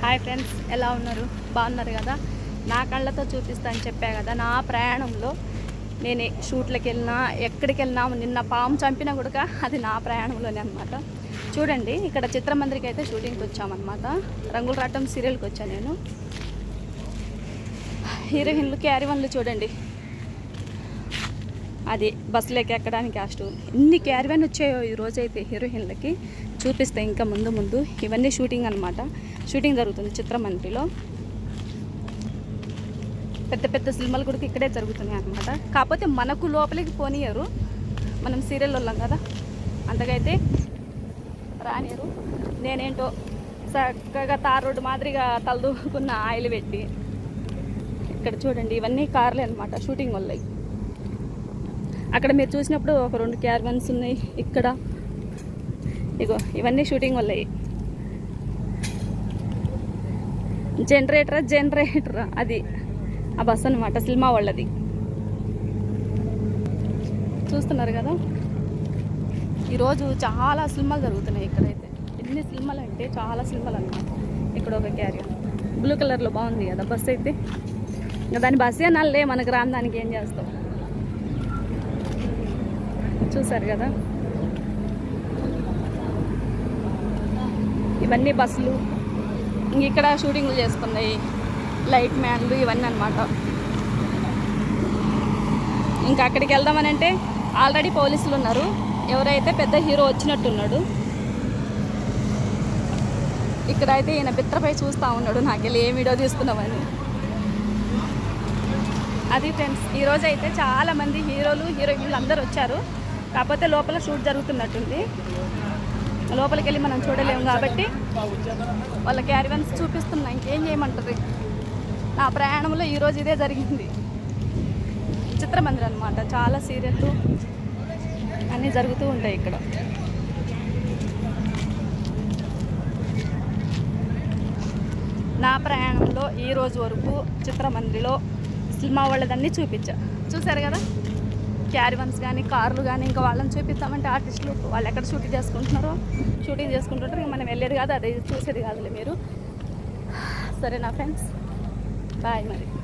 hi friends ఎలా ఉన్నారు బాగున్నారు కదా నా కళ్ళతో చూపిస్తా అని చెప్పా కదా నా ప్రయాణంలో నేను షూట్లకు వెళ్ళినా ఎక్కడికి వెళ్ళినా నిన్న పాము చంపినా కూడా అది నా ప్రయాణంలోనే అనమాట చూడండి ఇక్కడ చిత్రమందిరికి అయితే షూటింగ్కి వచ్చామన్నమాట రంగుల రాటం సీరియల్కి వచ్చాను నేను హీరోయిన్లు క్యారీవన్లు చూడండి అది బస్సులోకి ఎక్కడానికి ఆ స్టూల్ ఎన్ని క్యారివన్ వచ్చాయో ఈ రోజు అయితే హీరోయిన్లకి చూపిస్తే ఇంకా ముందు ముందు ఇవన్నీ షూటింగ్ అనమాట షూటింగ్ జరుగుతుంది చిత్రమంత్రిలో పెద్ద పెద్ద సినిమాలు కూడా ఇక్కడే జరుగుతున్నాయి అనమాట కాకపోతే మనకు లోపలికి పోనీయరు మనం సీరియల్ వాళ్ళం కదా అంతకైతే రానియరు నేనేంటో చక్కగా తార్ రోడ్డు మాదిరిగా తలదూకున్న ఆయిల్ పెట్టి ఇక్కడ చూడండి ఇవన్నీ కార్లే అనమాట షూటింగ్ వాళ్ళవి అక్కడ మీరు చూసినప్పుడు ఒక రెండు క్యార్వన్స్ ఉన్నాయి ఇక్కడ ఇగో ఇవన్నీ షూటింగ్ వల్లయి జనరేటర్ జనరేటర్ అది ఆ బస్ అనమాట సినిమా వాళ్ళది చూస్తున్నారు కదా ఈరోజు చాలా సినిమాలు జరుగుతున్నాయి ఇక్కడైతే ఎన్ని సినిమాలు అంటే చాలా సినిమాలు అనమాట ఇక్కడ ఒక క్యారియర్ బ్లూ కలర్లో బాగుంది కదా బస్ అయితే ఇంకా దాని బస్సే నల్లే మనకు రాని దానికి ఏం చేస్తాం చూసారు కదా ఇవన్నీ బస్సులు ఇంక ఇక్కడ షూటింగ్లు చేస్తున్నాయి లైట్ మ్యాన్లు ఇవన్నీ అనమాట ఇంకా అక్కడికి వెళ్దామని అంటే ఆల్రెడీ పోలీసులు ఉన్నారు ఎవరైతే పెద్ద హీరో వచ్చినట్టున్నాడు ఇక్కడ అయితే ఈయన బిత్రపై చూస్తూ ఉన్నాడు నాకు వెళ్ళి ఏ వీడియో తీసుకున్నామని అది ఫ్రెండ్స్ ఈరోజు అయితే చాలా మంది హీరోలు హీరోయిన్లు అందరూ వచ్చారు కాకపోతే లోపల షూట్ జరుగుతున్నట్టుంది లోపలికి వెళ్ళి మనం చూడలేము కాబట్టి వాళ్ళ క్యారివన్స్ చూపిస్తున్నా ఇంకేం చేయమంటారు నా ప్రయాణంలో ఈరోజు ఇదే జరిగింది చిత్రమందిరం అనమాట చాలా సీరియల్లు అన్నీ జరుగుతూ ఉంటాయి ఇక్కడ నా ప్రయాణంలో ఈ రోజు వరకు చిత్రమందిలో సినిమా వాళ్ళదన్నీ చూపించా చూసారు కదా క్యారివన్స్ కానీ కార్లు కానీ ఇంకా వాళ్ళని చూపిస్తామంటే ఆర్టిస్టులు వాళ్ళు ఎక్కడ షూటింగ్ చేసుకుంటున్నారో షూటింగ్ చేసుకుంటుంటారు ఇంకా మనం వెళ్ళేది కాదు అది చూసేది కాదులే మీరు సరే నా ఫ్రెండ్స్ బాయ్ మరి